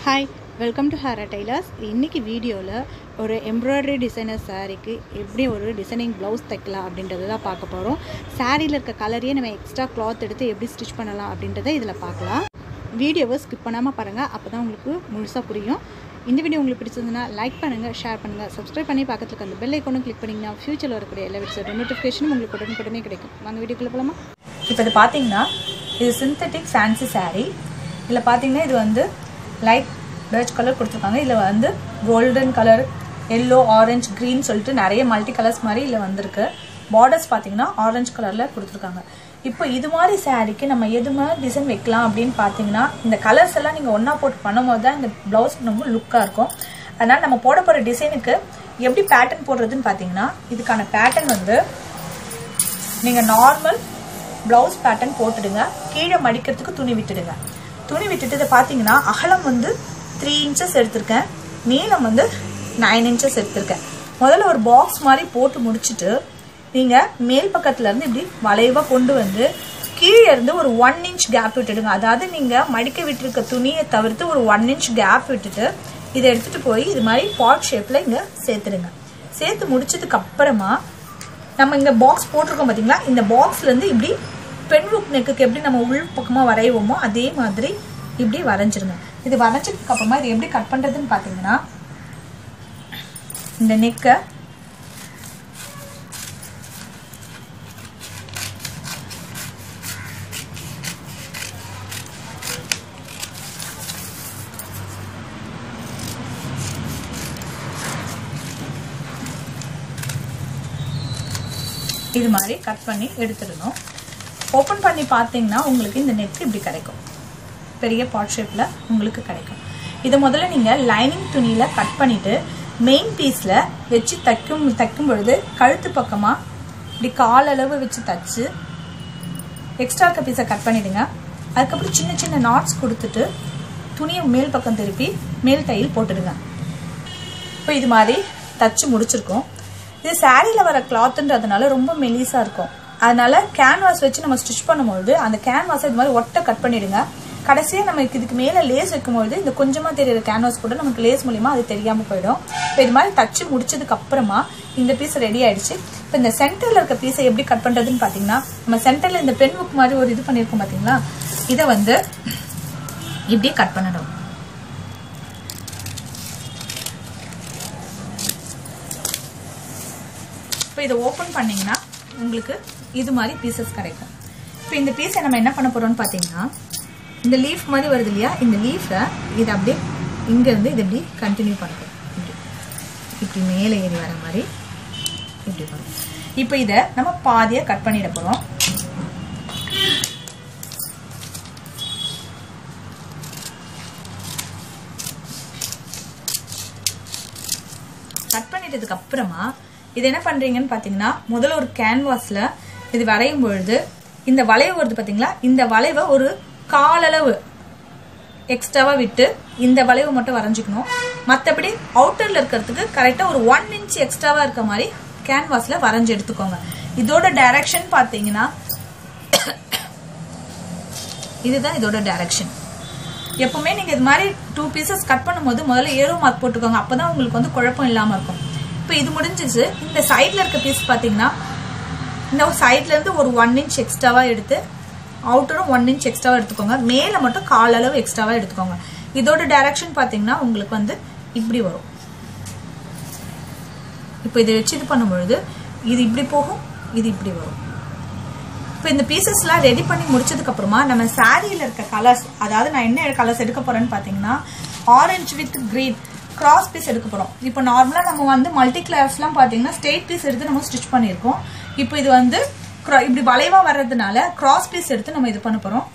hi welcome to Heera tailors இன்றைக்கி வீடியோவில் ஒரு எம்ப்ராய்டரி டிசைனர் சாரீக்கு எப்படி ஒரு டிசைனிங் ப்ளவுஸ் தைக்கலாம் அப்படின்றத தான் பார்க்க போகிறோம் சாரியில் இருக்க கலரையே நம்ம எக்ஸ்ட்ரா கிளாத் எடுத்து எப்படி ஸ்டிச் பண்ணலாம் அப்படின்றத இதில் பார்க்கலாம் வீடியோவை ஸ்கிப் பண்ணாமல் பாருங்கள் அப்போ தான் உங்களுக்கு முழுசாக புரியும் இந்த வீடியோ உங்களுக்கு பிடிச்சிருந்ததுன்னா லைக் பண்ணுங்கள் ஷேர் பண்ணுங்கள் சப்ஸ்கிரைப் பண்ணி பக்கத்துக்கு அந்த பெல் ஐக்கோனும் கிளிக் பண்ணிங்கன்னா ஃபியூச்சரில் வரக்கூடிய எல்லா வீடியோட நோட்டிஃபிகேஷனும் உங்களுக்கு உடனுக்குடனே கிடைக்கும் வாங்க வீடியோக்குள்ளே போகலாமா இப்போ இது பார்த்தீங்கன்னா இது சிந்தட்டிக் ஃபேன்சி saree இதில் பார்த்தீங்கன்னா இது வந்து லைட் பெர்ச் கலர் கொடுத்துருக்காங்க இதில் வந்து golden colour yellow orange green சொல்லிட்டு நிறைய மல்டி கலர்ஸ் மாதிரி இதில் வந்திருக்கு பார்டர்ஸ் பார்த்தீங்கன்னா ஆரஞ்சு கலரில் கொடுத்துருக்காங்க இப்போ இது மாதிரி சாரீக்கு நம்ம எது மாதிரி டிசைன் வைக்கலாம் அப்படின்னு பார்த்தீங்கன்னா இந்த கலர்ஸ் எல்லாம் நீங்கள் ஒன்றா போட்டு பண்ணும்போது தான் இந்த ப்ளவுஸ் ரொம்ப லுக்காக இருக்கும் அதனால் நம்ம போட போகிற டிசைனுக்கு எப்படி பேட்டர்ன் போடுறதுன்னு பார்த்தீங்கன்னா இதுக்கான பேட்டர்ன் வந்து நீங்கள் நார்மல் ப்ளவுஸ் பேட்டர்ன் போட்டுடுங்க கீழே மடிக்கிறதுக்கு துணி விட்டுடுங்க துணி விட்டுட்டு இதை பார்த்தீங்கன்னா அகலம் வந்து த்ரீ இன்ச்சஸ் எடுத்திருக்கேன் நீளம் வந்து நைன் இன்ச்சஸ் எடுத்திருக்கேன் முதல்ல ஒரு பாக்ஸ் மாதிரி போட்டு முடிச்சுட்டு நீங்கள் மேல் பக்கத்துல இருந்து இப்படி வளைவாக கொண்டு வந்து கீழே இருந்து ஒரு ஒன் இன்ச் கேப் விட்டுடுங்க அதாவது நீங்கள் மடிக்க விட்டுருக்க துணியை தவிர்த்து ஒரு ஒன் இன்ச் கேப் விட்டுட்டு இதை எடுத்துட்டு போய் இது மாதிரி பாட் ஷேப்பில் இங்கே சேர்த்துடுங்க சேர்த்து முடிச்சதுக்கு அப்புறமா நம்ம இங்க பாக்ஸ் போட்டிருக்கோம் பாத்தீங்களா இந்த பாக்ஸ்ல இருந்து இப்படி பென் புக் நெக்குக்கு எப்படி நம்ம உள் பக்கமா வரைவோமோ அதே மாதிரி இப்படி வரைஞ்சிருங்க இது வரைஞ்சதுக்கு அப்புறமா இது எப்படி கட் பண்றதுன்னு பாத்தீங்கன்னா இந்த நெக்கை இது மாதிரி கட் பண்ணி எடுத்துடணும் ஓப்பன் பண்ணி பார்த்தீங்கன்னா உங்களுக்கு இந்த நெக் இப்படி கிடைக்கும் பெரிய பாட் ஷேப்பில் உங்களுக்கு கிடைக்கும் இதை முதல்ல நீங்கள் லைனிங் துணியில் கட் பண்ணிவிட்டு மெயின் பீஸில் வச்சு தைக்கும் தைக்கும் பொழுது கழுத்து பக்கமாக இப்படி கால் அளவு வச்சு தச்சு எக்ஸ்ட்ரா இருக்க பீஸை கட் பண்ணிவிடுங்க அதுக்கப்புறம் சின்ன சின்ன நாட்ஸ் கொடுத்துட்டு துணியை மேல் பக்கம் திருப்பி மேல் தையல் போட்டுடுங்க இப்போ இது மாதிரி தச்சு முடிச்சிருக்கோம் இது சாரியில் வர கிளாத்துன்றதுனால ரொம்ப மெலிசாக இருக்கும் அதனால கேன்வாஸ் வச்சு நம்ம ஸ்டிச் பண்ணும்போது அந்த கேன்வாஸை இது மாதிரி ஒட்டை கட் பண்ணிடுங்க கடைசியாக நமக்கு இதுக்கு மேலே லேஸ் வைக்கும்போது இந்த கொஞ்சமாக தெரியுற கேன்வாஸ் கூட நமக்கு லேஸ் மூலியமா அது தெரியாமல் போயிடும் இப்போ இது மாதிரி தச்சு முடிச்சதுக்கு அப்புறமா இந்த பீஸ் ரெடி ஆயிடுச்சு இப்போ இந்த சென்டரில் இருக்க பீஸை எப்படி கட் பண்ணுறதுன்னு பார்த்தீங்கன்னா நம்ம சென்டரில் இந்த பென் புக் மாதிரி ஒரு இது பண்ணியிருக்கோம் பார்த்தீங்களா இதை வந்து இப்படி கட் பண்ணணும் இப்போ இதை ஓப்பன் பண்ணீங்கன்னா உங்களுக்கு இது மாதிரி பீசஸ் கிடைக்கும் இப்போ இந்த பீஸை நம்ம என்ன பண்ண போறோம்னு பார்த்தீங்கன்னா இந்த லீஃப் மாதிரி வருது இல்லையா இந்த லீஃபை இதை அப்படியே இங்கேருந்து இது இப்படி கண்டினியூ பண்ணுறோம் இப்படி இப்படி மேலே ஏறி வர மாதிரி இப்படி வரும் இப்போ இதை நம்ம பாதியாக கட் பண்ணிட போகிறோம் கட் பண்ணிட்டதுக்கு அப்புறமா இது என்ன பண்றீங்கன்னு பாத்தீங்கன்னா முதல்ல ஒரு கேன்வாஸ்ல இது வரையும் பொழுது இந்த வளைவு வருது பாத்தீங்களா இந்த வளைவை ஒரு காலளவு எக்ஸ்ட்ராவா விட்டு இந்த வளைவு மட்டும் வரைஞ்சிக்கணும் மற்றபடி அவுட்டர்ல இருக்கிறதுக்கு கரெக்டா ஒரு ஒன் இன்ச் எக்ஸ்ட்ராவா இருக்க மாதிரி கேன்வாஸ்ல வரைஞ்சு எடுத்துக்கோங்க இதோட டைரக்ஷன் பாத்தீங்கன்னா இதுதான் இதோட டைரக்ஷன் எப்பவுமே நீங்க இது மாதிரி டூ பீசஸ் கட் பண்ணும்போது முதல்ல ஏரோ மார்க் போட்டுக்கோங்க அப்பதான் உங்களுக்கு வந்து குழப்பம் இல்லாம இருக்கும் இப்போ இது முடிஞ்சிச்சு இந்த சைட்ல இருக்க பீஸ் பாத்தீங்கன்னா இந்த சைட்ல இருந்து ஒரு ஒன் இன்ச் எக்ஸ்ட்ராவா எடுத்து அவுட்டரும் ஒன் இன்ச் எக்ஸ்ட்ராவா எடுத்துக்கோங்க மேல மட்டும் கால் அளவு எக்ஸ்ட்ராவா எடுத்துக்கோங்க இதோட டைரக்ஷன் பாத்தீங்கன்னா உங்களுக்கு வந்து இப்படி வரும் இப்போ இதை வச்சு இது பண்ணும்பொழுது இது இப்படி போகும் இது இப்படி வரும் இப்போ இந்த பீசஸ்லாம் ரெடி பண்ணி முடிச்சதுக்கு அப்புறமா நம்ம சாரியில் இருக்க கலர்ஸ் அதாவது நான் என்ன கலர்ஸ் எடுக்க போறேன்னு பார்த்தீங்கன்னா orange with green cross piece எடுக்க போறோம் இப்போ நார்மலாக நம்ம வந்து மல்டி கிளாஸ்லாம் பார்த்தீங்கன்னா ஸ்ட்ரெயிட் பீஸ் எடுத்து நம்ம ஸ்டிச் பண்ணியிருக்கோம் இப்போ இது வந்து இப்படி வளைவா வர்றதுனால கிராஸ் பீஸ் எடுத்து நம்ம இது பண்ண போறோம்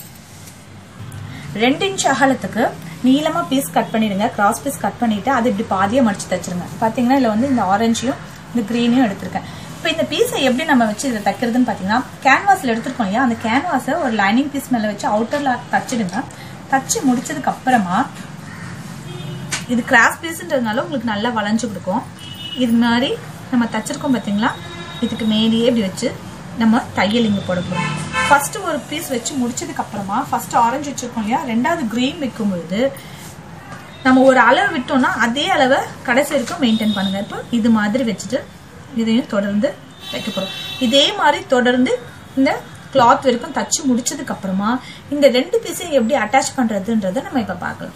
ரெண்டு இன்ச் அகலத்துக்கு நீளமா பீஸ் கட் பண்ணிடுங்க கிராஸ் பீஸ் கட் பண்ணிட்டு அது இப்படி பாதியா மடிச்சு தச்சிருங்க பாத்தீங்கன்னா இதுல வந்து இந்த ஆரஞ்சையும் இந்த கிரீனையும் எடுத்திருக்கேன் இப்போ இந்த பீஸை எப்படி நம்ம வச்சு இதை தைக்கிறதுன்னு பார்த்தீங்கன்னா கேன்வாஸில் எடுத்துருக்கோம் இல்லையா அந்த கேன்வாஸை ஒரு லைனிங் பீஸ் மேலே வச்சு அவுட்டரில் தச்சிடுங்க தச்சு முடிச்சதுக்கு அப்புறமா இது கிராஸ் பீஸ்ன்றதுனால உங்களுக்கு நல்லா வளைஞ்சு கொடுக்கும் இது மாதிரி நம்ம தச்சிருக்கோம் பார்த்தீங்களா இதுக்கு மேலேயே இப்படி வச்சு நம்ம தையல் இங்கே போட போகிறோம் ஃபர்ஸ்ட் ஒரு பீஸ் வச்சு முடிச்சதுக்கு அப்புறமா ஃபர்ஸ்ட் ஆரஞ்சு வச்சிருக்கோம் இல்லையா ரெண்டாவது கிரீன் வைக்கும் பொழுது நம்ம ஒரு அளவு விட்டோம்னா அதே அளவை கடைசி வரைக்கும் மெயின்டைன் பண்ணுங்க இப்போ இது மாதிரி வச்சுட்டு இதையும் தொடர்ந்து வைக்க போறோம் இதே மாதிரி தொடர்ந்து இந்த கிளாத் வரைக்கும் தச்சு முடிச்சதுக்கு அப்புறமா இந்த ரெண்டு பீஸையும் எப்படி அட்டாச் பண்றதுன்றதை நம்ம இப்ப பார்க்கலாம்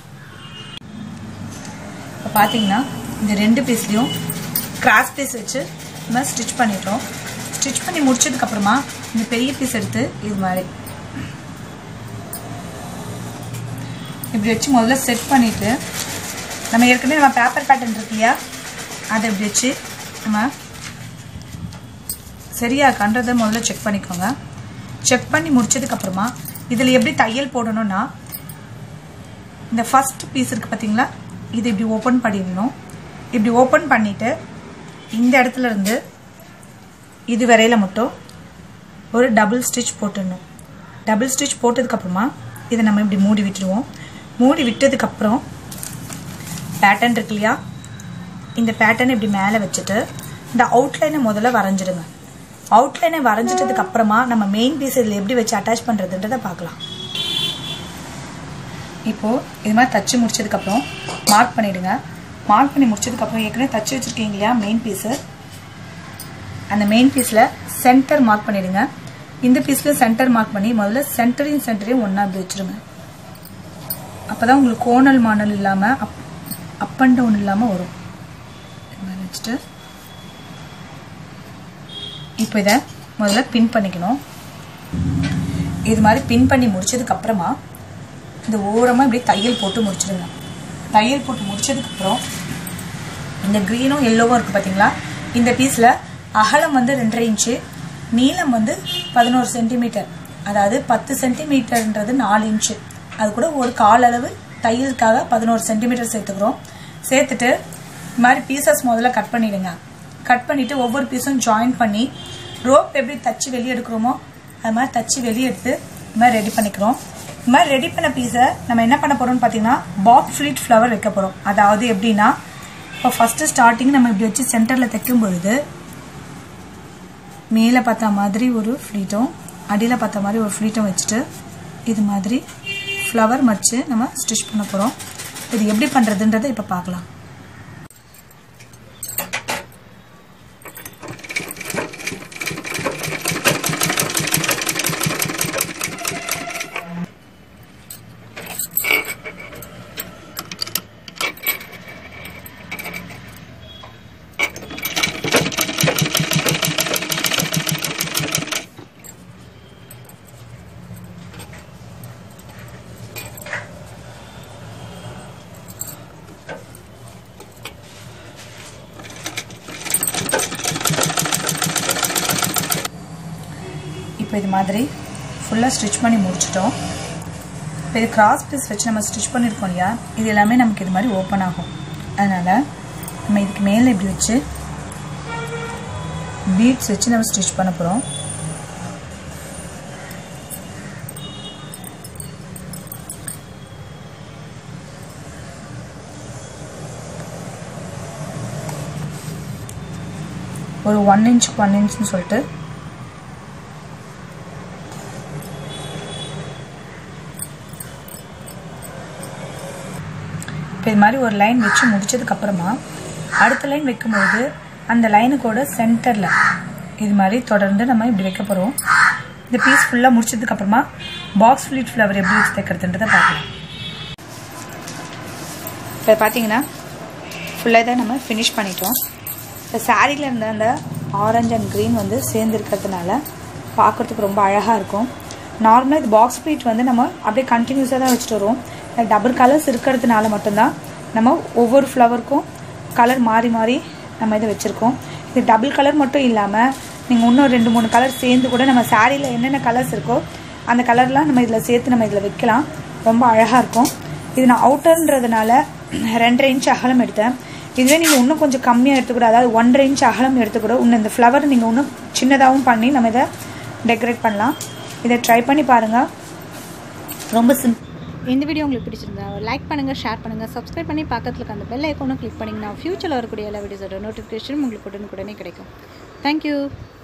இப்போ பார்த்தீங்கன்னா இந்த ரெண்டு பீஸ்லையும் கிராஸ் பீஸ் வச்சு நம்ம ஸ்டிச் பண்ணிட்டோம் ஸ்டிச் பண்ணி முடிச்சதுக்கு அப்புறமா இந்த பெரிய பீஸ் எடுத்து இது மாதிரி இப்படி வச்சு முதல்ல செட் பண்ணிட்டு நம்ம ஏற்கனவே நம்ம பேப்பர் பேட்டர்ன் இருக்கு இல்லையா அதை இப்படி வச்சு நம்ம சரியா கன்றதை முதல்ல செக் பண்ணிக்கோங்க செக் பண்ணி முடிச்சதுக்கு அப்புறமா இதில் எப்படி தையல் போடணும்னா இந்த ஃபர்ஸ்ட் பீஸ் இருக்கு பார்த்தீங்களா இது இப்படி ஓப்பன் பண்ணிடணும் இப்படி ஓப்பன் பண்ணிட்டு இந்த இடத்துல இருந்து இது வரையில மட்டும் ஒரு டபுள் ஸ்டிச் போட்டுடணும் டபுள் ஸ்டிச் போட்டதுக்கப்புறமா இதை நம்ம இப்படி மூடி விட்டுருவோம் மூடி விட்டதுக்கப்புறம் பேட்டர்ன் இருக்கு இல்லையா இந்த பேட்டர்ன் இப்படி மேலே வச்சுட்டு இந்த அவுட்லைனை முதல்ல வரைஞ்சிடுங்க அவுட்லைனை வரைஞ்சிட்டதுக்கு அப்புறமா நம்ம மெயின் பீஸ் இதில் எப்படி வச்சு அட்டாச் பண்ணுறதுன்றதை பார்க்கலாம் இப்போ இது மாதிரி தச்சு முடிச்சதுக்கப்புறம் மார்க் பண்ணிடுங்க மார்க் பண்ணி முடிச்சதுக்கப்புறம் ஏற்கனவே தச்சு வச்சிருக்கீங்க இல்லையா மெயின் பீஸு அந்த மெயின் பீஸில் சென்டர் மார்க் பண்ணிடுங்க இந்த பீஸில் சென்டர் மார்க் பண்ணி முதல்ல சென்டரையும் சென்டரையும் ஒன்றா அப்படி வச்சிருங்க அப்பதான் உங்களுக்கு கோணல் மாணல் இல்லாமல் அப் அப் அண்ட் டவுன் இல்லாமல் வரும் இது மாதிரி வச்சுட்டு இப்போ இதை முதல்ல பின் பண்ணிக்கணும் இது மாதிரி பின் பண்ணி முடிச்சதுக்கு அப்புறமா இந்த ஓரமாக இப்படி தையல் போட்டு முடிச்சிடுங்க தையல் போட்டு முடிச்சதுக்கப்புறம் இந்த க்ரீனும் எல்லோவும் இருக்குது பார்த்தீங்களா இந்த பீஸில் அகலம் வந்து ரெண்டரை இன்ச்சு நீளம் வந்து பதினோரு சென்டிமீட்டர் அதாவது பத்து சென்டிமீட்டர்ன்றது நாலு இன்ச்சு அது கூட ஒரு கால் அளவு தையலுக்காக பதினோரு சென்டிமீட்டர் சேர்த்துக்கிறோம் சேர்த்துட்டு இந்த மாதிரி பீசஸ் முதல்ல கட் பண்ணிடுங்க கட் பண்ணிட்டு ஒவ்வொரு பீஸும் ஜாயின் பண்ணி ரோப் எப்படி தச்சு வெளியே எடுக்கிறோமோ அது மாதிரி தச்சு வெளியே எடுத்து இது மாதிரி ரெடி பண்ணிக்கிறோம் இது மாதிரி ரெடி பண்ண பீஸை நம்ம என்ன பண்ண போறோம்னு பார்த்தீங்கன்னா பாப் ஃப்ளீட் ஃப்ளவர் வைக்க போகிறோம் அதாவது எப்படின்னா இப்போ ஃபஸ்ட்டு ஸ்டார்டிங் நம்ம இப்படி வச்சு சென்டரில் தைக்கும் பொழுது மேலே பார்த்த மாதிரி ஒரு ஃப்ளீட்டும் அடியில் பார்த்த மாதிரி ஒரு ஃப்ளீட்டும் வச்சுட்டு இது மாதிரி ஃப்ளவர் மடிச்சு நம்ம ஸ்டிச் பண்ண போகிறோம் இது எப்படி பண்ணுறதுன்றதை இப்போ பார்க்கலாம் இப்போ இது மாதிரி ஃபுல்லாக ஸ்டிச் பண்ணி முடிச்சிட்டோம் இப்போ இது கிராஸ் பீஸ் வச்சு நம்ம ஸ்டிச் பண்ணியிருக்கோம் இல்லையா இது எல்லாமே நமக்கு இது மாதிரி ஓப்பன் ஆகும் அதனால் நம்ம இதுக்கு மேலே இப்படி வச்சு பீட்ஸ் வச்சு நம்ம ஸ்டிச் பண்ண போகிறோம் ஒரு ஒன் இன்ச்சுக்கு ஒன் இன்ச்னு சொல்லிட்டு இப்போ இது மாதிரி ஒரு லைன் வச்சு முடிச்சதுக்கு அப்புறமா அடுத்த லைன் வைக்கும்போது அந்த லைனுக்கோட சென்டரில் இது மாதிரி தொடர்ந்து நம்ம இப்படி வைக்க போகிறோம் இந்த பீஸ் ஃபுல்லாக முடிச்சதுக்கு அப்புறமா பாக்ஸ் ஃப்ளீட் ஃப்ளவர் எப்படி வச்சு தைக்கிறதுன்றதை பார்க்கலாம் இப்போ பார்த்தீங்கன்னா ஃபுல்லாக இதை நம்ம ஃபினிஷ் பண்ணிட்டோம் இப்போ சாரியில் இருந்த அந்த ஆரஞ்சு அண்ட் க்ரீன் வந்து சேர்ந்து இருக்கிறதுனால பார்க்குறதுக்கு ரொம்ப அழகாக இருக்கும் நார்மலாக இது பாக்ஸ் ப்ளீட் வந்து நம்ம அப்படியே கண்டினியூஸாக தான் வச்சுட்டு வருவோம் டபுள் கலர்ஸ் இருக்கிறதுனால மட்டும்தான் நம்ம ஒவ்வொரு ஃப்ளவருக்கும் கலர் மாறி மாறி நம்ம இதை வச்சுருக்கோம் இது டபுள் கலர் மட்டும் இல்லாமல் நீங்கள் இன்னும் ரெண்டு மூணு கலர் சேர்ந்து கூட நம்ம சாரியில் என்னென்ன கலர்ஸ் இருக்கோ அந்த கலர்லாம் நம்ம இதில் சேர்த்து நம்ம இதில் வைக்கலாம் ரொம்ப அழகாக இருக்கும் இது நான் அவுட்டர்ன்றதுனால ரெண்டரை இன்ச் அகலம் எடுத்தேன் இதுவே நீங்கள் இன்னும் கொஞ்சம் கம்மியாக எடுத்துக்கூட அதாவது ஒன்றரை இன்ச் அகலம் எடுத்துக்கூட இன்னும் இந்த ஃப்ளவர் நீங்கள் இன்னும் சின்னதாகவும் பண்ணி நம்ம இதை டெக்கரேட் பண்ணலாம் இதை ட்ரை பண்ணி பாருங்கள் ரொம்ப சிம் இந்த வீடியோ உங்களுக்கு பிடிச்சிருந்தா லைக் பண்ணுங்கள் ஷேர் பண்ணுங்கள் சப்ஸ்கிரைப் பண்ணி பக்கத்தில் இருக்க அந்த பெல் ஐக்கோனும் கிளிக் பண்ணிங்கன்னா ஃபியூச்சரில் வரக்கூடிய எல்லா வீடியோஸோட நோட்டிஃபிகேஷனும் உங்களுக்கு உடனுக்குடனே கிடைக்கும் தேங்க்யூ